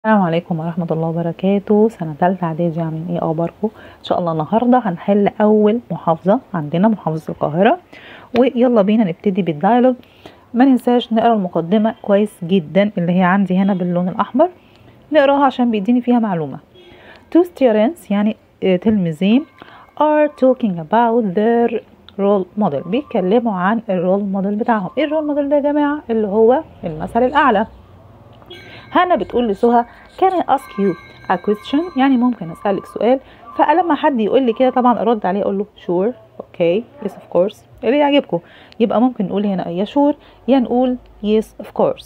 السلام عليكم ورحمة الله وبركاته سنة تالتة إعدادي عاملين ايه أخباركم؟ إن شاء الله النهاردة هنحل أول محافظة عندنا محافظة القاهرة ويلا بينا نبتدي بالدايلوج ما ننساش نقرا المقدمة كويس جدا اللي هي عندي هنا باللون الأحمر نقراها عشان بيديني فيها معلومة Two students يعني آه، تلميذين are talking about their role model بيتكلموا عن الرول موديل بتاعهم ايه الرول موديل ده يا جماعة اللي هو المثل الأعلى هنا بتقول لسهى can I ask you a question يعني ممكن أسألك سؤال فلما حد يقول لي كده طبعا أرد عليه أقول له sure okay yes of course اللي يعجبكم يبقى ممكن نقول هنا يا sure يا نقول yes of course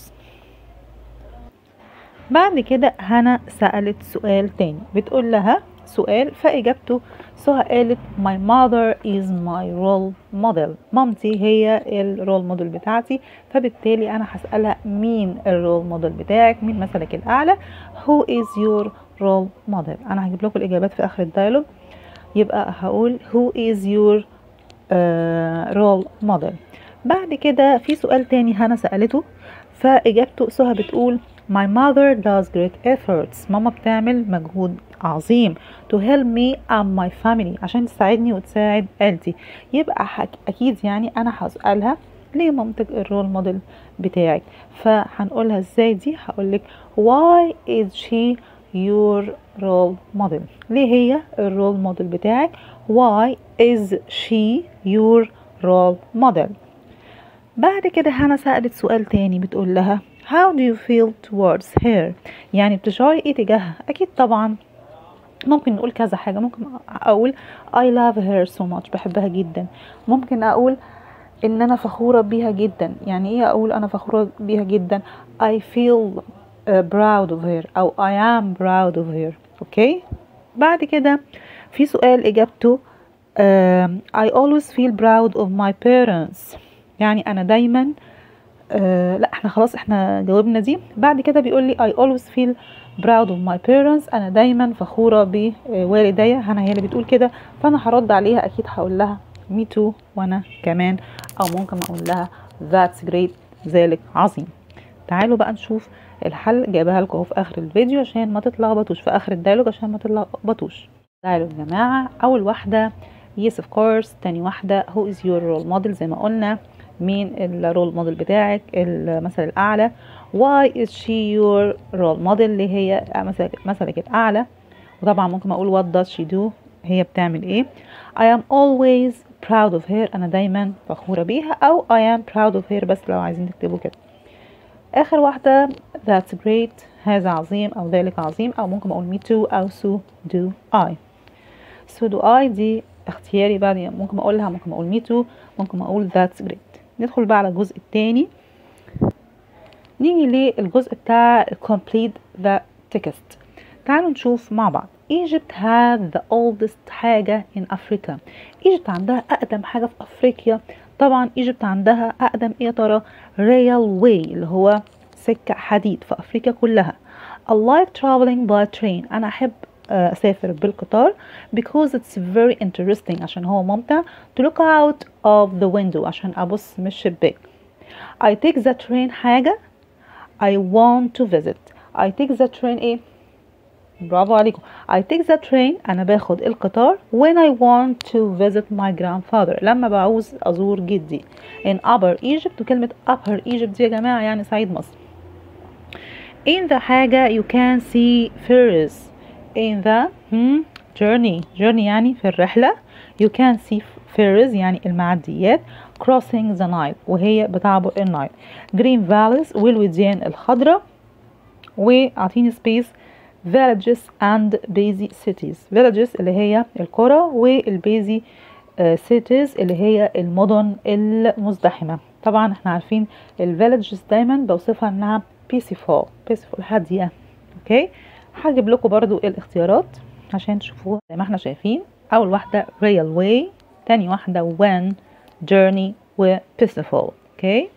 بعد كده هنا سألت سؤال تاني بتقول لها سؤال فإجابته سهى قالت my mother is my role model مامتي هي الرول موديل بتاعتي فبالتالي أنا هسألها مين الرول موديل بتاعك مين مثلك الأعلى who is your role model أنا هجيب لكم الإجابات في آخر الدايلوج يبقى هقول who is your uh, role model بعد كده في سؤال تاني هنا سألته فإجابته سهى بتقول My mother does great efforts ماما بتعمل مجهود عظيم to help me and my family عشان تساعدني وتساعد عيلتي يبقى حك... أكيد يعني أنا هسألها ليه مامتك الرول موديل بتاعك فهنقولها ازاي دي هقولك why is she your role model ليه هي الرول موديل بتاعك why is she your role model بعد كده هنا سألت سؤال تاني بتقول لها how do you feel towards her يعني بتشعري ايه تجاهها اكيد طبعا ممكن نقول كذا حاجة ممكن اقول I love her so much بحبها جدا ممكن اقول ان انا فخورة بيها جدا يعني ايه اقول انا فخورة بيها جدا I feel uh, proud of her او I am proud of her اوكي بعد كده في سؤال اجابته um, I always feel proud of my parents يعني انا دايما آه لا احنا خلاص احنا جاوبنا دي بعد كده بيقول لي I always feel proud of my parents انا دايما فخورة بوالدي هنا هي اللي بتقول كده فانا هرد عليها اكيد هقول لها me too وانا كمان او ممكن اقول لها that's great ذلك عظيم تعالوا بقى نشوف الحل جايبها لكم اهو في اخر الفيديو عشان ما تتلخبطوش في اخر الدايلوج عشان ما تتلخبطوش تعالوا يا جماعة اول واحدة yes of course تاني واحدة who is your role model زي ما قلنا مين الرول موديل بتاعك المثل الاعلى why is she your role model اللي هي مثلك, مثلك الاعلى وطبعا ممكن اقول what does she do هي بتعمل ايه I am always proud of her انا دايما فخورة بيها او I am proud of her بس لو عايزين تكتبوا كده اخر واحدة that's great هذا عظيم او ذلك عظيم او ممكن اقول me too او so do I so do I دي اختياري بعد ممكن اقولها ممكن اقول me too ممكن اقول that's great ندخل بقى على الجزء الثاني نيجي للجزء بتاع complete the text تعالوا نشوف مع بعض Egypt had the oldest حاجة in Africa Egypt عندها أقدم حاجة في أفريقيا طبعا Egypt عندها أقدم إيه يا ترى railway اللي هو سكة حديد في أفريقيا كلها I like traveling by train أنا أحب أسافر بالقطار because it's very interesting عشان هو ممتع to look out of the window عشان أبص من الشباك I take the train حاجة I want to visit I take the train إيه برافو عليكم I take the train أنا باخد القطار when I want to visit my grandfather لما بعوز أزور جدي in upper Egypt وكلمة upper Egypt دي يا جماعة يعني صعيد مصر in the حاجة you can see fairs in the hmm, journey journey يعني في الرحلة you can see ferries يعني المعديات crossing the Nile وهي بتعبر النايل green valleys والوديان الخضراء وأعطيني space villages and busy cities villages اللي هي القرى والبيزي cities اللي هي المدن المزدحمة طبعا احنا عارفين الفيلجز دايما بوصفها انها peaceful peaceful هادية اوكي هجيب لكم برضو الاختيارات عشان تشوفوها زي ما احنا شايفين اول واحدة railway تاني واحدة when journey و peaceful اوكي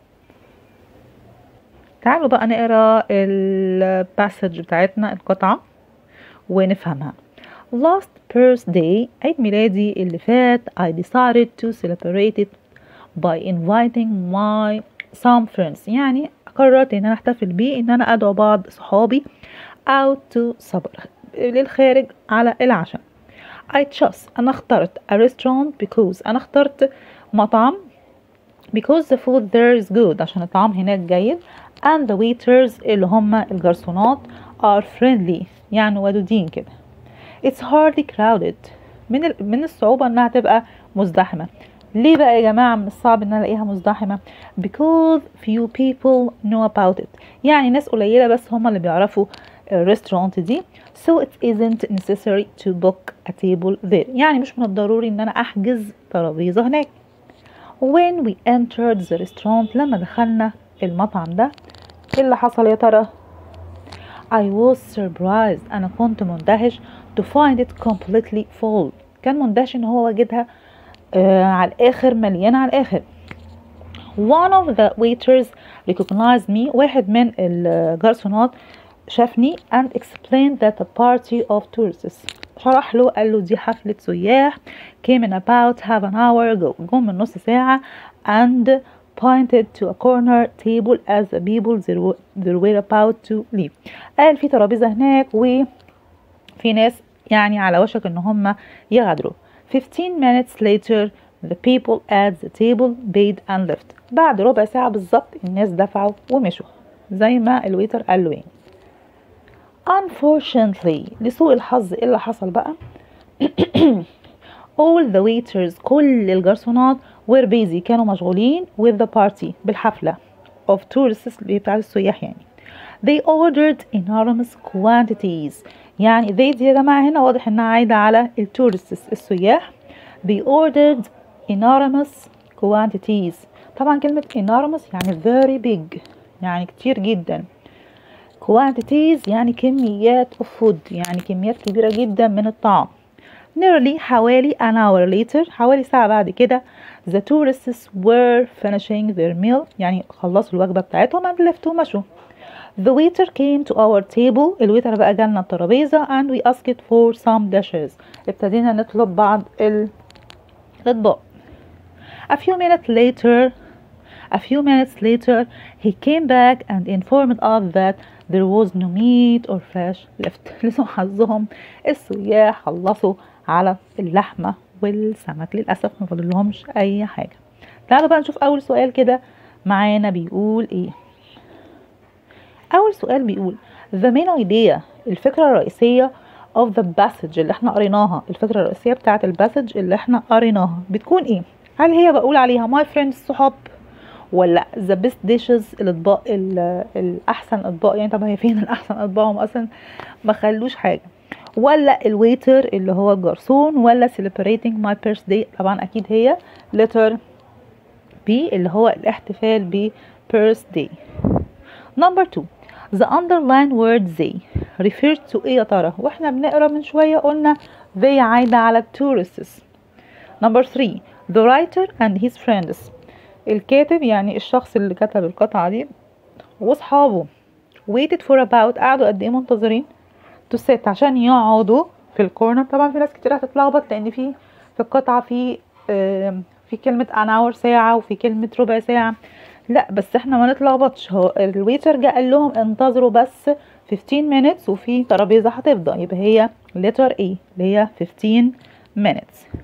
تعالوا بقى نقرا الباسج بتاعتنا القطعة ونفهمها last birthday عيد ميلادي اللي فات I decided to celebrate it by inviting my some friends يعني قررت ان انا احتفل بيه ان انا ادعو بعض صحابي out to supper للخارج على العشاء I chose انا اخترت a restaurant because انا اخترت مطعم because the food there is good عشان الطعام هناك جيد and the waiters اللي هم الجرسونات are friendly يعني ودودين كده it's hardly crowded من ال... من الصعوبة انها تبقى مزدحمة ليه بقى يا جماعة من الصعب ان انا الاقيها مزدحمة because few people know about it يعني ناس قليلة بس هم اللي بيعرفوا الريستورانت دي so it isn't necessary to book a table there يعني مش من الضروري ان انا احجز ترابيزة هناك when we entered the restaurant لما دخلنا المطعم ده ايه اللي حصل يا ترى I was surprised أنا كنت مندهش to find it completely full كان مندهش إن هو واجدها آه على الآخر مليانة على الآخر one of the waiters recognized me واحد من الجرسونات شافني and explained that a party of tourists شرح له قال له دي حفلة سياح came in about half an hour ago جم من نص ساعة and pointed to a corner table as the people they were, they were about to leave قال في ترابيزة هناك وفي ناس يعني على وشك ان هم يغادروا 15 minutes later the people at the table paid and left بعد ربع ساعة بالظبط الناس دفعوا ومشوا زي ما الويتر قال له يعني unfortunately لسوء الحظ ايه اللي حصل بقى all the waiters كل الجرسونات were busy كانوا مشغولين with the party بالحفلة of tourists بتاع السياح يعني they ordered enormous quantities يعني they دي يا جماعة هنا واضح انها عايدة على التورستس السياح they ordered enormous quantities طبعا كلمة enormous يعني very big يعني كتير جدا quantities يعني كميات of food يعني كميات كبيرة جدا من الطعام nearly حوالي an hour later حوالي ساعة بعد كده the tourists were finishing their meal يعني خلصوا الوجبة بتاعتهم and left ومشوا the waiter came to our table الويتر بقى جالنا الترابيزة and we asked for some dishes ابتدينا نطلب بعض الأطباق a few minutes later a few minutes later he came back and informed us that there was no meat or flesh left لسه حظهم السياح خلصوا على اللحمة والسمك للأسف ما فاضلهمش أي حاجة تعالوا بقى نشوف أول سؤال كده معانا بيقول إيه أول سؤال بيقول the main idea الفكرة الرئيسية of the passage اللي احنا قريناها الفكرة الرئيسية بتاعة الباسج اللي احنا قريناها بتكون ايه هل هي بقول عليها my friends الصحاب ولا the best dishes الاطباق الاحسن اطباق يعني طب هي فين الاحسن اطباقهم اصلا ما خلوش حاجه ولا الويتر اللي هو الجرسون ولا celebrating my birthday طبعا اكيد هي letter B اللي هو الاحتفال ب birthday number two the underlined word they referred to ايه يا ترى واحنا بنقرا من شويه قلنا they عايده على tourists number three the writer and his friends الكاتب يعني الشخص اللي كتب القطعة دي واصحابه waited for about قعدوا قد ايه منتظرين to sit عشان يقعدوا في الكورنر طبعا في ناس كتير هتتلخبط لان في في القطعة في في كلمة an hour ساعة وفي كلمة ربع ساعة لا بس احنا ما نتلخبطش هو الويتر جه قال لهم انتظروا بس 15 minutes وفي ترابيزة هتفضى يبقى هي letter A اللي هي 15 minutes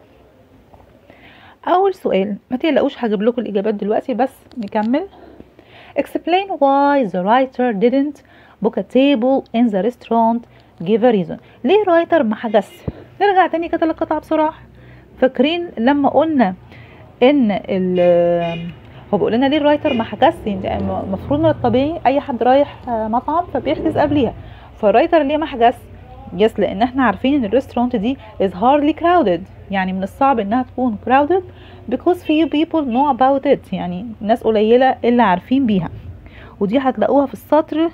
اول سؤال ما تقلقوش هجيب لكم الاجابات دلوقتي بس نكمل explain why the writer didn't book a table in the restaurant give a reason ليه رايتر ما حجزش نرجع تاني كده للقطعه بسرعه فاكرين لما قلنا ان ال هو بيقول لنا ليه الرايتر ما حجزش المفروض من الطبيعي اي حد رايح مطعم فبيحجز قبليها فالرايتر ليه ما حجزش يس لان احنا عارفين ان الريستورانت دي is hardly crowded يعني من الصعب انها تكون crowded because few people know about it يعني ناس قليلة اللي عارفين بيها ودي هتلاقوها في السطر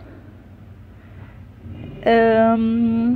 أم...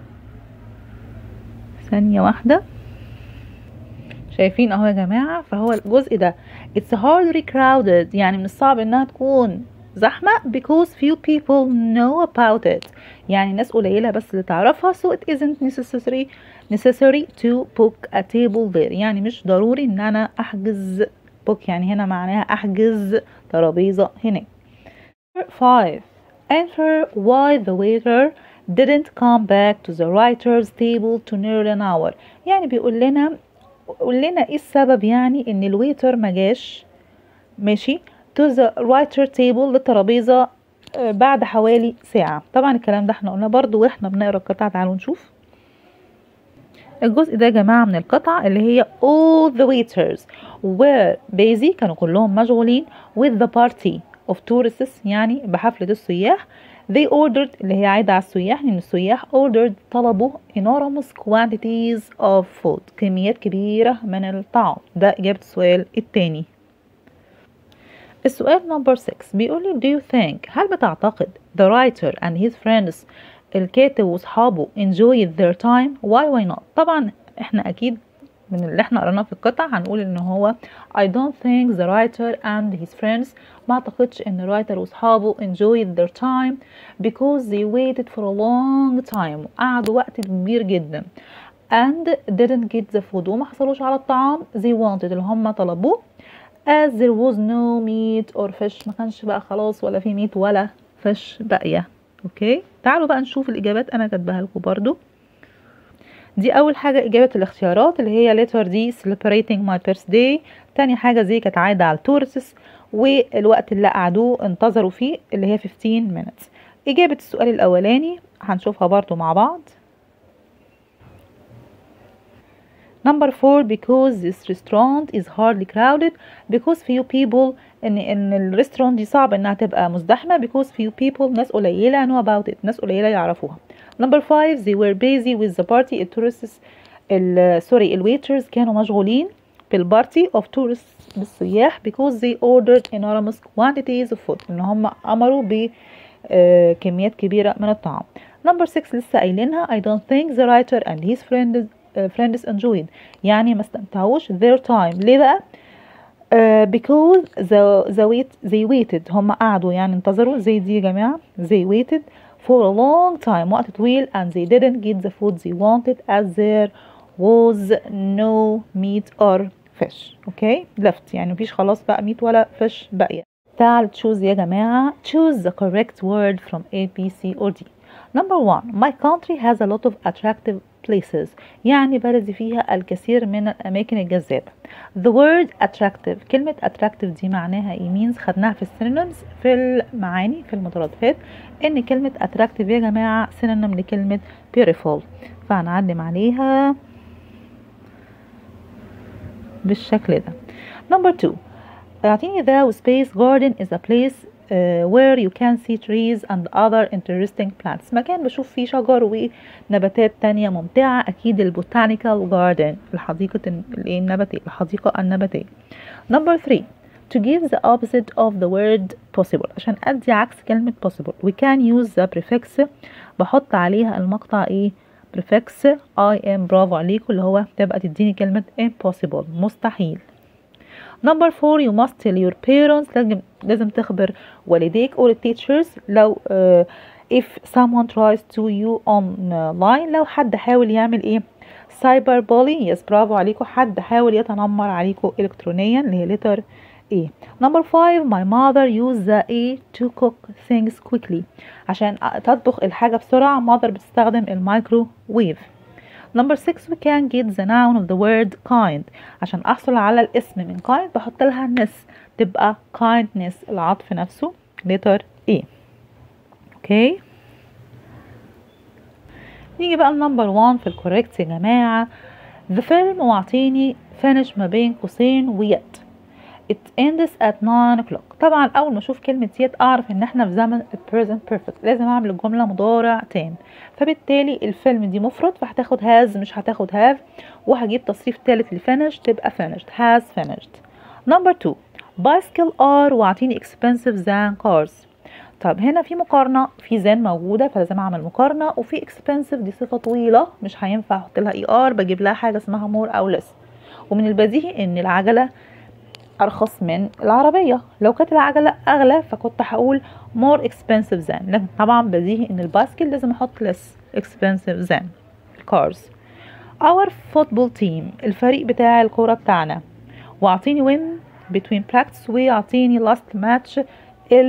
ثانية واحدة شايفين اهو يا جماعة فهو الجزء ده it's hardly crowded يعني من الصعب انها تكون زحمة because few people know about it يعني ناس قليلة بس اللي تعرفها so it isn't necessary necessary to book a table there يعني مش ضروري ان انا احجز book يعني هنا معناها احجز ترابيزة هناك 5 answer why the waiter didn't come back to the writer's table to nearly an hour يعني بيقول لنا قول لنا ايه السبب يعني ان الويتر ما جاش ماشي to the writer table للترابيزة آه، بعد حوالي ساعة طبعا الكلام ده احنا قلنا برضو واحنا بنقرا القطعة تعالوا نشوف الجزء ده يا جماعة من القطعة اللي هي all the waiters were busy كانوا كلهم مشغولين with the party of tourists يعني بحفلة السياح they ordered اللي هي عايدة على السياح لأن السياح ordered طلبوا enormous quantities of food كميات كبيرة من الطعام ده إجابة السؤال التاني السؤال نمبر 6 بيقول لي do you think هل بتعتقد the writer and his friends الكاتب واصحابه enjoyed their time why why not طبعا احنا اكيد من اللي احنا قريناه في القطع هنقول ان هو I don't think the writer and his friends ما اعتقدش ان الرايتر واصحابه enjoyed their time because they waited for a long time قعدوا وقت كبير جدا and didn't get the food وما حصلوش على الطعام they wanted اللي هم طلبوه as there was no meat or fish ما كانش بقى خلاص ولا في ميت ولا فش باقية اوكي تعالوا بقى نشوف الاجابات انا كاتباها لكم برضو دي اول حاجة اجابة الاختيارات اللي هي letter دي celebrating my birthday تاني حاجة زي كانت عايدة على التورسس والوقت اللي قعدوه انتظروا فيه اللي هي 15 minutes اجابة السؤال الاولاني هنشوفها برضو مع بعض Number four, because this restaurant is hardly crowded because few people ان ان الريستورانت دي صعب انها تبقى مزدحمه because few people ناس قليله know about it ناس قليله يعرفوها. Number five, they were busy with the party التورستس ال سوري الويترز كانوا مشغولين بالبارتي of tourists بالسياح because they ordered enormous quantities of food ان هم امروا ب آه، كميات كبيره من الطعام. Number six لسه قايلينها I don't think the writer and his friends uh, friends enjoyed يعني ما استمتعوش their time ليه بقى؟ Uh, because the, the wait they waited هم قعدوا يعني انتظروا زي دي يا جماعة they waited for a long time وقت طويل and they didn't get the food they wanted as there was no meat or fish okay left يعني مفيش خلاص بقى meat ولا fish باقية تعال choose يا جماعة choose the correct word from A, B, C or D Number one, my country has a lot of attractive places يعني بلدي فيها الكثير من الأماكن الجذابة The word attractive كلمة attractive دي معناها ايه means خدناها في السينونيمز في المعاني في المترادفات ان كلمة attractive يا جماعة سينونيم لكلمة beautiful فهنعلم عليها بالشكل ده Number two اعطيني the space garden is a place uh, where you can see trees and other interesting plants مكان بشوف فيه شجر ونباتات تانية ممتعة أكيد البوتانيكال جاردن الحديقة الإيه النباتية الحديقة النباتية number three to give the opposite of the word possible عشان أدي عكس كلمة possible we can use the prefix بحط عليها المقطع إيه prefix I am برافو عليكم اللي هو تبقى تديني كلمة impossible مستحيل Number four you must tell your parents لازم لازم تخبر والديك or teachers لو uh, if someone tries to you online لو حد حاول يعمل ايه سايبر بولي يس برافو عليكم حد حاول يتنمر عليكم الكترونيا اللي هي letter A. Number five my mother used the A to cook things quickly عشان تطبخ الحاجة بسرعة mother بتستخدم الميكروويف Number six we can get the noun of the word kind عشان أحصل على الاسم من kind بحط لها نس تبقى kindness العطف نفسه letter A اوكي نيجي بقى لنمبر 1 في الكوريكت يا جماعة the film واعطيني finish ما بين قوسين ويت it ends at 9 o'clock طبعا اول ما اشوف كلمة يت اعرف ان احنا في زمن present perfect لازم اعمل الجملة مضارع تام فبالتالي الفيلم دي مفرد فهتاخد has مش هتاخد have وهجيب تصريف تالت لفinish تبقى finished has finished number 2 bicycle are واعطيني expensive than cars طب هنا في مقارنة في زان موجودة فلازم اعمل مقارنة وفي expensive دي صفة طويلة مش هينفع احط لها اي ار بجيب لها حاجة اسمها more او less ومن البديهي ان العجلة ارخص من العربية لو كانت العجلة اغلى فكنت هقول more expensive than لكن طبعا بديهي ان الباسكل لازم احط less expensive than cars our football team الفريق بتاع الكورة بتاعنا واعطيني win between practice ويعطيني last match ال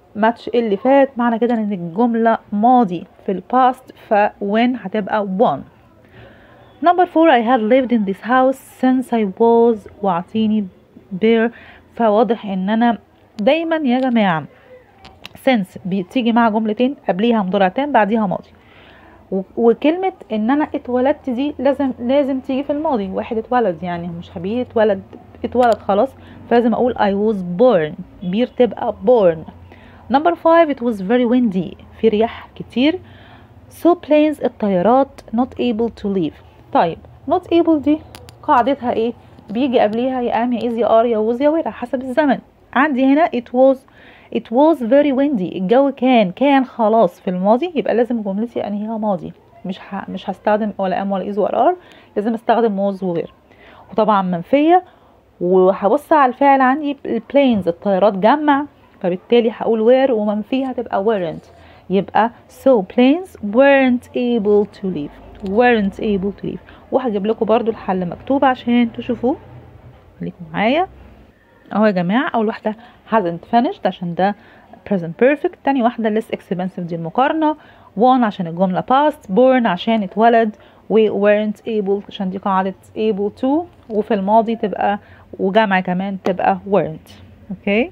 ماتش اللي فات معنى كده ان الجملة ماضي في الباست ف when هتبقى won number four I had lived in this house since I was واعطيني bear فواضح ان انا دايما يا جماعة since بتيجي مع جملتين قبليها مضارعتين بعديها ماضي و- وكلمة ان انا اتولدت دي لازم لازم تيجي في الماضي واحد اتولد يعني مش هبيه اتولد اتولد خلاص فلازم اقول I was born بير تبقى born number five it was very windy في رياح كتير so planes الطيارات not able to leave طيب not able دي قاعدتها ايه بيجي قبليها يا ام يا از يا ار يا وز يا وير حسب الزمن عندي هنا it was it was very windy الجو كان كان خلاص في الماضي يبقى لازم جملتي انهيها ماضي مش ه... مش هستخدم ولا ام ولا از ولا ار لازم استخدم was وغير وطبعا منفيه وهبص على الفعل عندي البلينز الطيارات جمع فبالتالي هقول were ومنفيها تبقى weren't يبقى so planes weren't able to leave weren't able to leave وهجيب لكم برضو الحل مكتوب عشان تشوفوه خليكم معايا اهو يا جماعة اول واحدة hasn't finished عشان ده present perfect تاني واحدة less expensive دي المقارنة won عشان الجملة past born عشان اتولد و weren't able عشان دي قاعدة able to وفي الماضي تبقى وجمع كمان تبقى weren't اوكي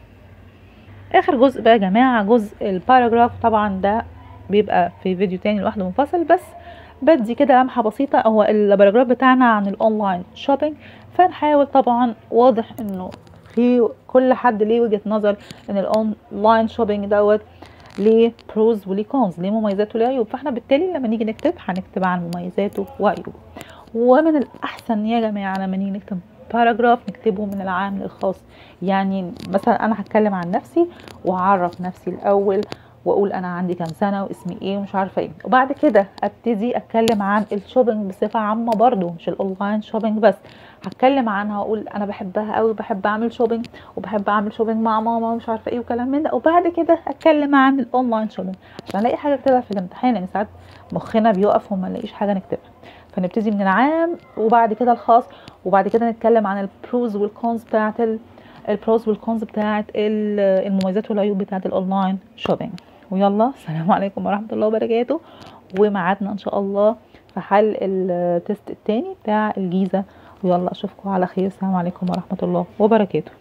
اخر جزء بقى يا جماعة جزء الباراجراف طبعا ده بيبقى في فيديو تاني لوحده منفصل بس بدي كده لمحة بسيطة هو الباراجراف بتاعنا عن الاونلاين شوبينج فنحاول طبعا واضح انه في كل حد ليه وجهة نظر ان الاونلاين شوبينج دوت ليه بروز وليه كونز ليه مميزات وليه عيوب فاحنا بالتالي لما نيجي نكتب هنكتب عن مميزاته وعيوبه ومن الاحسن يا جماعه لما نيجي نكتب باراجراف نكتبه من العام للخاص يعني مثلا انا هتكلم عن نفسي واعرف نفسي الاول واقول انا عندي كام سنه واسمي ايه ومش عارفه ايه وبعد كده ابتدي اتكلم عن الشوبينج بصفه عامه برضو مش الاونلاين شوبينج بس هتكلم عنها واقول انا بحبها قوي بحب اعمل شوبينج وبحب اعمل شوبينج مع ماما ومش عارفه ايه وكلام من ده وبعد كده اتكلم عن الاونلاين شوبينج عشان الاقي حاجه اكتبها في الامتحان يعني ساعات مخنا بيقف وما نلاقيش حاجه نكتبها فنبتدي من العام وبعد كده الخاص وبعد كده نتكلم عن البروز والكونز بتاعت ال- البروز والكونز بتاعت ال- المميزات والعيوب بتاعت الاونلاين شوبينج ويلا السلام عليكم ورحمه الله وبركاته وميعادنا ان شاء الله في حل التست التاني بتاع الجيزه ويلا اشوفكم على خير السلام عليكم ورحمه الله وبركاته